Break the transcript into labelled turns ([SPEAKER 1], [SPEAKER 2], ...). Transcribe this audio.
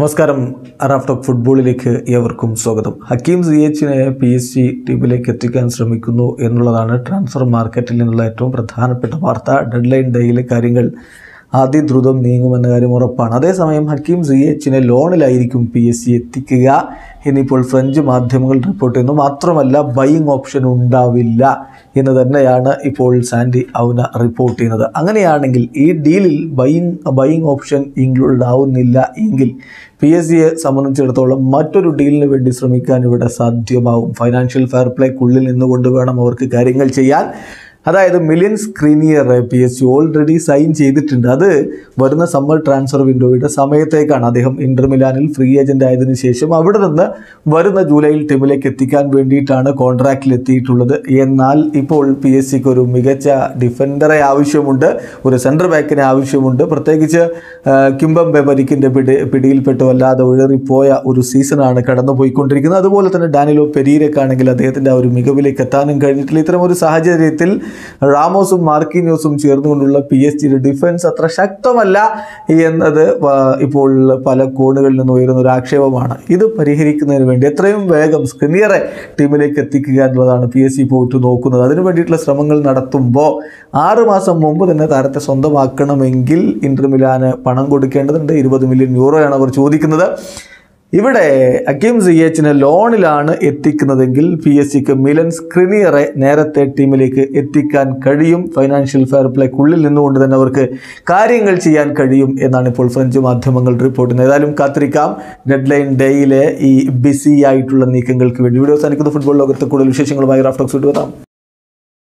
[SPEAKER 1] നമസ്കാരം Raf talk ഫുട്ബോളിലേക്ക് ഏവർക്കും സ്വാഗതം ഹക്കീം സി എച്ചിനെ പി എസ് ജി ടീമിലേക്ക് എത്തിക്കാൻ ശ്രമിക്കുന്നു എന്നുള്ളതാണ് ട്രാൻസ്ഫർ മാർക്കറ്റിൽ നിന്നുള്ള ഏറ്റവും പ്രധാനപ്പെട്ട വാർത്ത ഡെഡ് ലൈൻ ഡേയിലെ കാര്യങ്ങൾ അതിദ്രുതം നീങ്ങുമെന്ന കാര്യം ഉറപ്പാണ് അതേസമയം ഹക്കീം സി എച്ചിനെ ലോണിലായിരിക്കും പി എസ് ജി എത്തിക്കുക എന്നിപ്പോൾ ഫ്രഞ്ച് മാധ്യമങ്ങൾ റിപ്പോർട്ട് ചെയ്യുന്നു മാത്രമല്ല ബൈയിങ് ഓപ്ഷൻ ഉണ്ടാവില്ല എന്ന് തന്നെയാണ് ഇപ്പോൾ സാൻഡി ഔന റിപ്പോർട്ട് ചെയ്യുന്നത് അങ്ങനെയാണെങ്കിൽ ഈ ഡീലിൽ ബൈയിങ് ബൈയിങ് ഓപ്ഷൻ ഇൻക്ലൂഡ് ആവുന്നില്ല എങ്കിൽ പി എസ് സിയെ സംബന്ധിച്ചിടത്തോളം മറ്റൊരു ഡീലിന് വേണ്ടി ശ്രമിക്കാൻ ഇവിടെ സാധ്യമാവും ഫൈനാൻഷ്യൽ ഫെയർ പ്ലേക്കുള്ളിൽ നിന്നുകൊണ്ട് വേണം അവർക്ക് കാര്യങ്ങൾ ചെയ്യാൻ അതായത് Milan Skriniar P S G already sign ചെയ്തിട്ടുണ്ട് അത് വരുന്ന സമ്മർ ട്രാൻസ്ഫർ വിൻഡോയുടെ സമയത്തേക്കാണ് അദ്ദേഹം ഇന്റർ മിലാനിൽ ഫ്രീ ഏജന്റ് ആയതിനു ശേഷം അവിടെ നിന്ന് വരുന്ന ജൂലൈയിൽ ടീമിലേക്ക് എത്തിക്കാൻ വേണ്ടിയിട്ടാണ് കോൺട്രാക്റ്റിൽ എത്തിയിട്ടുള്ളത് എന്നാൽ ഇപ്പോൾ പി എസ് സിക്ക് ഒരു മികച്ച ഡിഫൻഡറെ ആവശ്യമുണ്ട് ഒരു സെൻട്രൽ ബാക്കിനെ ആവശ്യമുണ്ട് പ്രത്യേകിച്ച് ആ, കിംബംബെ പരിക്കിൻ്റെ പിടി പിടിയിൽപ്പെട്ട് വല്ലാതെ ഉഴറിപ്പോയ ഒരു സീസണാണ് കടന്നു പോയിക്കൊണ്ടിരിക്കുന്നത് അതുപോലെ തന്നെ ഡാനിലോ പെരീരക്കാണെങ്കിൽ അദ്ദേഹത്തിൻ്റെ ആ ഒരു മികവിലേക്ക് എത്താനും കഴിഞ്ഞിട്ടില്ല ഇത്തരം ഒരു സാഹചര്യത്തിൽ റാമോസും മാർക്കിനിയോസും ചേർന്നുകൊണ്ടുള്ള പി എസ് ജിയുടെ ഡിഫൻസ് അത്ര ശക്തമല്ല എന്നത് വ- ഇപ്പോൾ പല കോണുകളിൽ നിന്ന് ഉയരുന്ന ഒരു ആക്ഷേപമാണ് ഇത് പരിഹരിക്കുന്നതിന് വേണ്ടി എത്രയും വേഗം സ്ക്രിനിയറെ ടീമിലേക്ക് എത്തിക്കുക എന്നുള്ളതാണ് പി എസ് സി പോയിട്ട് നോക്കുന്നത് അതിനു വേണ്ടിയിട്ടുള്ള ശ്രമങ്ങൾ നടത്തുമ്പോൾ ആറ് മാസം മുമ്പ് തന്നെ താരത്തെ സ്വന്തമാക്കണമെങ്കിൽ ഇന്റർ മിലാന് പണം കൊടുക്കേണ്ടതുണ്ട് ഇരുപത് മില്യൺ യൂറോയാണ് അവർ ചോദിക്കുന്നത് ഇവിടെ അക്കീം സിയച്ചിനെ ലോണിലാണ് എത്തിക്കുന്നതെങ്കിൽ പി എസ് സിക്ക് മിലൻ സ്ക്രിനിയറെ നേരത്തെ ടീമിലേക്ക് എത്തിക്കാൻ കഴിയും ഫൈനാൻഷ്യൽ ഫെയർ പ്ലേക്കുള്ളിൽ നിന്നുകൊണ്ട് തന്നെ അവർക്ക് കാര്യങ്ങൾ ചെയ്യാൻ കഴിയും എന്നാണ് ഇപ്പോൾ ഫ്രഞ്ച് മാധ്യമങ്ങൾ റിപ്പോർട്ട് ചെയ്യുന്നത് ഏതായാലും കാത്തിരിക്കാം ഡെഡ് ലൈൻ ഡേയിലെ ഈ ബിസി ആയിട്ടുള്ള നീക്കങ്ങൾക്ക് വേണ്ടി വീഡിയോ അവസാനിക്കുന്ന ഫുട്ബോൾ ലോകത്ത് കൂടുതൽ വിശേഷങ്ങളുമായി റാഫ്റ്റോക്സ് വിട്ടു വരാം